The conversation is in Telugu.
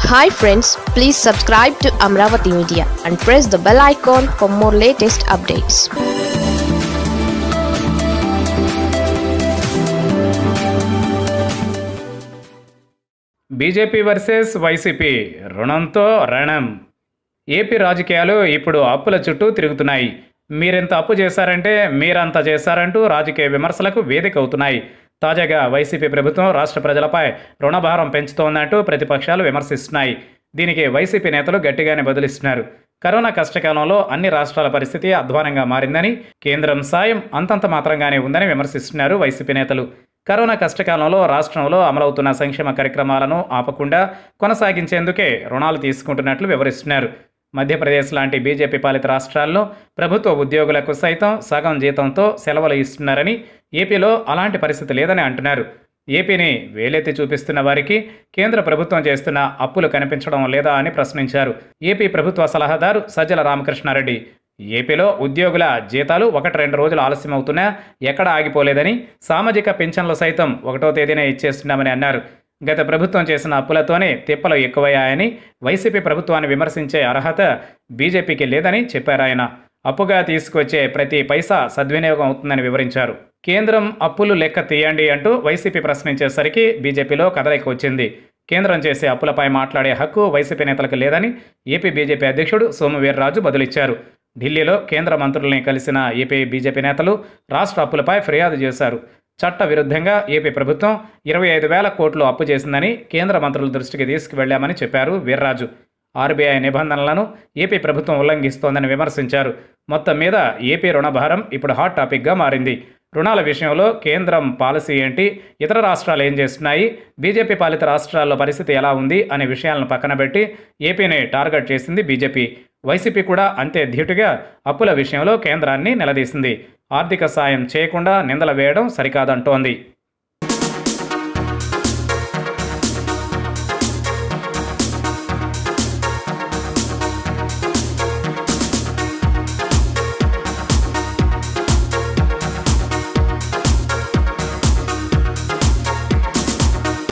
hi friends please subscribe to Amaravati media and press the bell icon for more latest updates BJP versus YCP రుణంతో రణం ఏపీ రాజకీయాలు ఇప్పుడు అప్పుల చుట్టూ తిరుగుతున్నాయి మీరెంత అప్పు చేశారంటే మీరంత చేశారంటూ రాజకీయ విమర్శలకు వేదిక అవుతున్నాయి తాజాగా వైసీపీ ప్రభుత్వం రాష్ట్ర ప్రజలపై రుణభారం పెంచుతోందంటూ ప్రతిపక్షాలు విమర్శిస్తున్నాయి దీనికి వైసీపీ నేతలు గట్టిగానే బదులిస్తున్నారు కరోనా కష్టకాలంలో అన్ని రాష్ట్రాల పరిస్థితి అధ్వానంగా మారిందని కేంద్రం సాయం అంతంత మాత్రంగానే ఉందని విమర్శిస్తున్నారు వైసీపీ నేతలు కరోనా కష్టకాలంలో రాష్ట్రంలో అమలవుతున్న సంక్షేమ కార్యక్రమాలను ఆపకుండా కొనసాగించేందుకే రుణాలు తీసుకుంటున్నట్లు వివరిస్తున్నారు మధ్యప్రదేశ్ లాంటి బీజేపీ పాలిత రాష్ట్రాల్లో ప్రభుత్వ ఉద్యోగులకు సైతం సగం జీతంతో సెలవులు ఇస్తున్నారని ఏపీలో అలాంటి పరిస్థితి లేదని అంటున్నారు ఏపీని వేలెత్తి చూపిస్తున్న వారికి కేంద్ర ప్రభుత్వం చేస్తున్న అప్పులు కనిపించడం లేదా అని ప్రశ్నించారు ఏపీ ప్రభుత్వ సలహాదారు సజ్జల రామకృష్ణారెడ్డి ఏపీలో ఉద్యోగుల జీతాలు ఒకటి రెండు రోజులు ఆలస్యం అవుతున్నా ఎక్కడ ఆగిపోలేదని సామాజిక పింఛన్లు సైతం ఒకటో తేదీనే ఇచ్చేస్తున్నామని అన్నారు గత ప్రభుత్వం చేసిన అప్పులతోనే తిప్పలు ఎక్కువయ్యాయని వైసీపీ ప్రభుత్వాన్ని విమర్శించే అర్హత బీజేపీకి లేదని చెప్పారు ఆయన అప్పుగా తీసుకొచ్చే ప్రతి పైసా సద్వినియోగం అవుతుందని వివరించారు కేంద్రం అప్పులు లెక్క తీయండి అంటూ వైసీపీ ప్రశ్నించేసరికి బీజేపీలో కదలిక వచ్చింది కేంద్రం చేసే అప్పులపై మాట్లాడే హక్కు వైసీపీ నేతలకు లేదని ఏపీ బీజేపీ అధ్యక్షుడు సోము వీర్రాజు బదులిచ్చారు ఢిల్లీలో కేంద్ర మంత్రుల్ని కలిసిన ఏపీ బీజేపీ నేతలు రాష్ట్ర అప్పులపై ఫిర్యాదు చేశారు చట్ట విరుద్ధంగా ఏపీ ప్రభుత్వం ఇరవై ఐదు వేల కోట్లు అప్పు చేసిందని కేంద్ర మంత్రుల దృష్టికి తీసుకువెళ్లామని చెప్పారు వీర్రాజు ఆర్బీఐ నిబంధనలను ఏపీ ప్రభుత్వం ఉల్లంఘిస్తోందని విమర్శించారు మొత్తం మీద ఏపీ రుణభారం ఇప్పుడు హాట్ టాపిక్గా మారింది రుణాల విషయంలో కేంద్రం పాలసీ ఏంటి ఇతర రాష్ట్రాలు ఏం చేస్తున్నాయి బీజేపీ పాలిత రాష్ట్రాల్లో పరిస్థితి ఎలా ఉంది అనే విషయాలను పక్కన పెట్టి ఏపీని టార్గెట్ చేసింది బీజేపీ వైసీపీ కూడా అంతే ధీటుగా అప్పుల విషయంలో కేంద్రాన్ని నిలదీసింది ఆర్థిక సాయం చేయకుండా నిందలు వేయడం సరికాదంటోంది